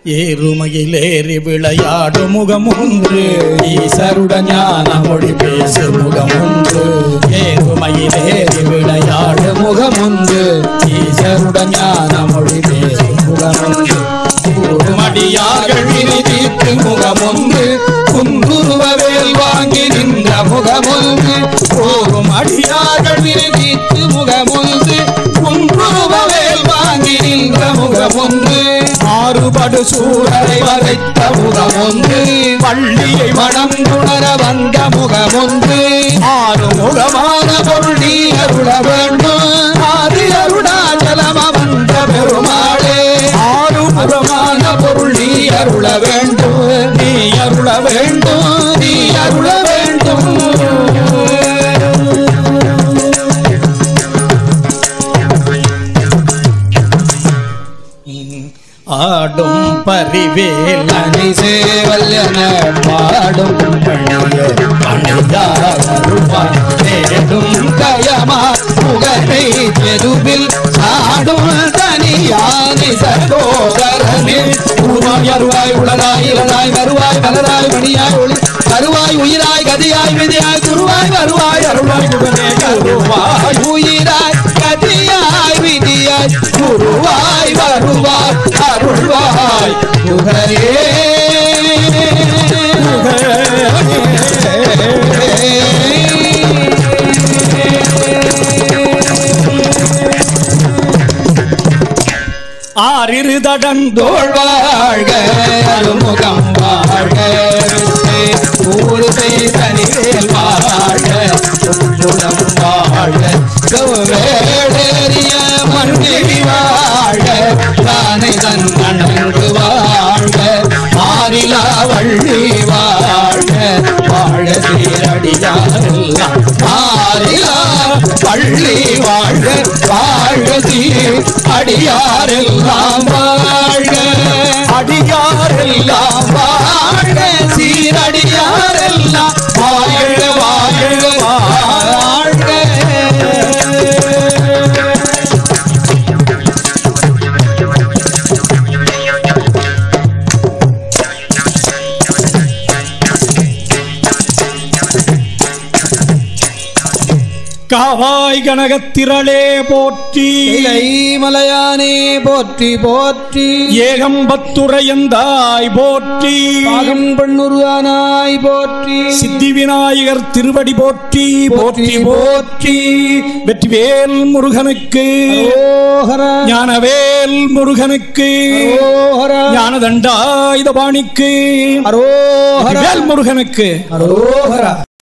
ஏறுமையிலேறி விளையாடு முகமொன்று ஈசருடன் ஞான மொழி பேசு முகமொன்று ஏறுமையிலேறி விளையாடு முகமொன்று ஈசருடன் ஞான மொழி பேசு முகமொன்று மடியார்கள் வினை தீர்த்து முகமொன்று குன்றுருவவேல் வாங்கி நின்ற முகமொன்று போரும் அடியார்கள் வினை தீர்த்து முகமொன்று குன்றுருவவேல் வாங்கி நின்ற முகமொன்று ஆறுபடு சூழலை வரைத்த முகமொன்று வள்ளியை மனம் உணர வந்த முகமொன்று ஆறு முகமான பொருள் நீ அருள வேண்டும் ஆதி அருணாச்சலம் வந்த பெருமாளே ஆறு முகமான பொருள் நீ அருள வேண்டும் நீ அருள வேண்டும் நீ அருள வேண்டும் ஆடும் பரிவேல் அணி சேவல்யன பாடும் பணிய பணியாருவாய் தேடும் கயமா புகழை தெருவில் சாடும் தனியானி சகோதரனே உருவாய் அருவாய் உளதாய் இளதாய் வருவாய் மலராய் மணியாய் ஒளி கருவாய் உயிராய் கதியாய் விதியாய் குருவாய் வருவாய் அருவாய் குகனே கருவாய் உயிராய் கதியாய் விதியாய் குருவாய் வருவாய் அருள்வாய் குகரே ஆறிரு தடந்தோள் வாழ்க அருமுகம் வாழ்க ஊருகை தனிவேல் வாழ்க சுற்றுலம் வாழ்க கௌவேடேறிய மண்ணில் வாழ்க தானை தன் மணங்கு வாழ்க மாறிலா வள்ளி வாழ்க வாழ சீரடியாரெல்லாம் மாறிலா பள்ளி வாழ்க வாழ்க சீர் அடியாரெல்லாம் வாழ்க அடியாரெல்லாம் வாழ்க சீரடியாரெல்லாம் வாழ்க வாழ்க வாழ்க காவாய் கனகத்திரளே போற்றி இலை மலையானே போற்றி போற்றி ஏகம்பத்துரையந்தாய் போற்றி பாகம் பெண்ணுருவானாய் போற்றி சித்தி விநாயகர் திருவடி போற்றி போற்றி போற்றி வெற்றிவேல் முருகனுக்கு அரோஹரா ஞானவேல் முருகனுக்கு அரோஹரா ஞானதண்டாயுதபாணிக்கு அரோஹரா வேல் முருகனுக்கு அரோஹரா